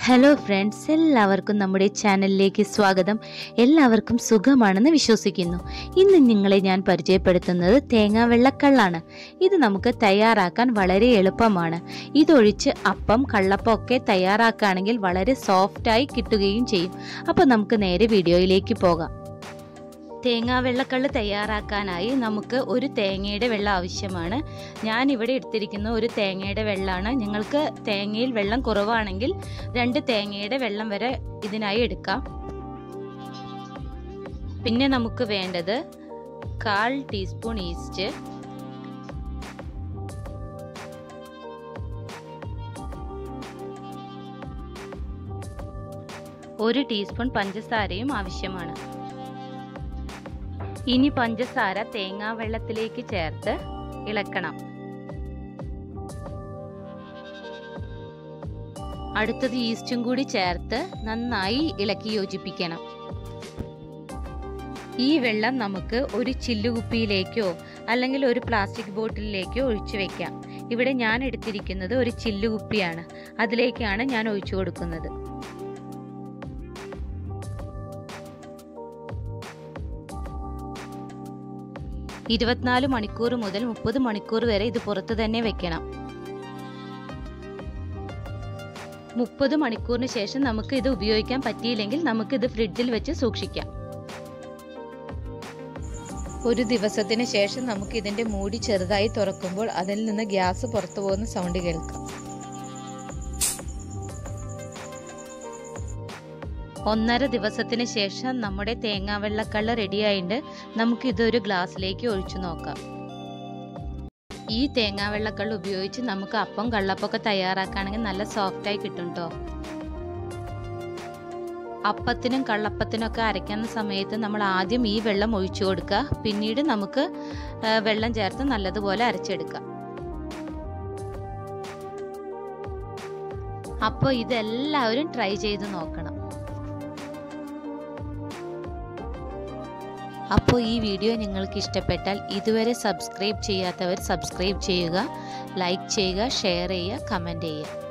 hello friends എല്ലാവർക്കും നമ്മുടെ ചാനലിലേക്ക് സ്വാഗതം എല്ലാവർക്കും സുഖമാണെന്ന് വിശ്വസിക്കുന്നു ഇന്ന് നിങ്ങളെ ഞാൻ പരിചയപ്പെടുത്തുന്നത് തേങ്ങാ വെള്ളക്കള്ളാണ് ഇത് നമുക്ക് തയ്യാറാക്കാൻ വളരെ എളുപ്പമാണ് ഇതൊഴിച്ച് അപ്പം കള്ളപ്പം ഒക്കെ തയ്യാറാക്കുകയാണെങ്കിൽ വളരെ സോഫ്റ്റായി കിട്ടുകയും ചെയ്യും അപ്പോൾ നമുക്ക് നേരെ വീഡിയോയിലേക്ക് പോകാം തേങ്ങാ വെള്ളക്കള്ള് തയ്യാറാക്കാനായി നമുക്ക് ഒരു തേങ്ങയുടെ വെള്ളം ആവശ്യമാണ് ഞാൻ ഇവിടെ എടുത്തിരിക്കുന്ന ഒരു തേങ്ങയുടെ വെള്ളമാണ് നിങ്ങൾക്ക് തേങ്ങയിൽ വെള്ളം കുറവാണെങ്കിൽ രണ്ട് തേങ്ങയുടെ വെള്ളം വരെ ഇതിനായി എടുക്കാം പിന്നെ നമുക്ക് വേണ്ടത് കാൽ ടീസ്പൂൺ ഈസ്റ്റ് ഒരു ടീസ്പൂൺ പഞ്ചസാരയും ആവശ്യമാണ് ഇനി പഞ്ചസാര തേങ്ങാ വെള്ളത്തിലേക്ക് ചേർത്ത് ഇളക്കണം അടുത്തത് ഈസ്റ്റും കൂടി ചേർത്ത് നന്നായി ഇളക്കി യോജിപ്പിക്കണം ഈ വെള്ളം നമുക്ക് ഒരു ചില്ലുകുപ്പിയിലേക്കോ അല്ലെങ്കിൽ ഒരു പ്ലാസ്റ്റിക് ബോട്ടിലിലേക്കോ ഒഴിച്ചു വെക്കാം ഇവിടെ ഞാൻ എടുത്തിരിക്കുന്നത് ഒരു ചില്ലുകുപ്പിയാണ് അതിലേക്കാണ് ഞാൻ ഒഴിച്ചു കൊടുക്കുന്നത് ഇരുപത്തിനാല് മണിക്കൂർ മുതൽ മുപ്പത് മണിക്കൂർ വരെ ഇത് പുറത്ത് തന്നെ വെക്കണം മുപ്പത് മണിക്കൂറിന് ശേഷം നമുക്ക് ഇത് ഉപയോഗിക്കാൻ പറ്റിയില്ലെങ്കിൽ നമുക്ക് ഇത് ഫ്രിഡ്ജിൽ വെച്ച് സൂക്ഷിക്കാം ഒരു ദിവസത്തിന് ശേഷം നമുക്ക് ഇതിന്റെ മൂടി ചെറുതായി തുറക്കുമ്പോൾ അതിൽ നിന്ന് ഗ്യാസ് പുറത്തു പോകുന്ന സൗണ്ട് കേൾക്കാം ഒന്നര ദിവസത്തിന് ശേഷം നമ്മുടെ തേങ്ങാ വെള്ളക്കള്ള റെഡിയായിട്ട് നമുക്ക് ഇതൊരു ഗ്ലാസ്സിലേക്ക് ഒഴിച്ചു നോക്കാം ഈ തേങ്ങാ വെള്ളക്കള്ള ഉപയോഗിച്ച് നമുക്ക് അപ്പം കള്ളപ്പൊക്കെ തയ്യാറാക്കുകയാണെങ്കിൽ നല്ല സോഫ്റ്റായി കിട്ടും കേട്ടോ അപ്പത്തിനും കള്ളപ്പത്തിനും ഒക്കെ അരയ്ക്കുന്ന സമയത്ത് നമ്മൾ ആദ്യം ഈ വെള്ളം ഒഴിച്ചു കൊടുക്കുക പിന്നീട് നമുക്ക് വെള്ളം ചേർത്ത് നല്ലതുപോലെ അരച്ചെടുക്കാം അപ്പോൾ ഇതെല്ലാവരും ട്രൈ ചെയ്ത് നോക്കണം അപ്പോൾ ഈ വീഡിയോ നിങ്ങൾക്ക് ഇഷ്ടപ്പെട്ടാൽ ഇതുവരെ സബ്സ്ക്രൈബ് ചെയ്യാത്തവർ സബ്സ്ക്രൈബ് ചെയ്യുക ലൈക്ക് ചെയ്യുക ഷെയർ ചെയ്യുക കമൻറ്റ് ചെയ്യുക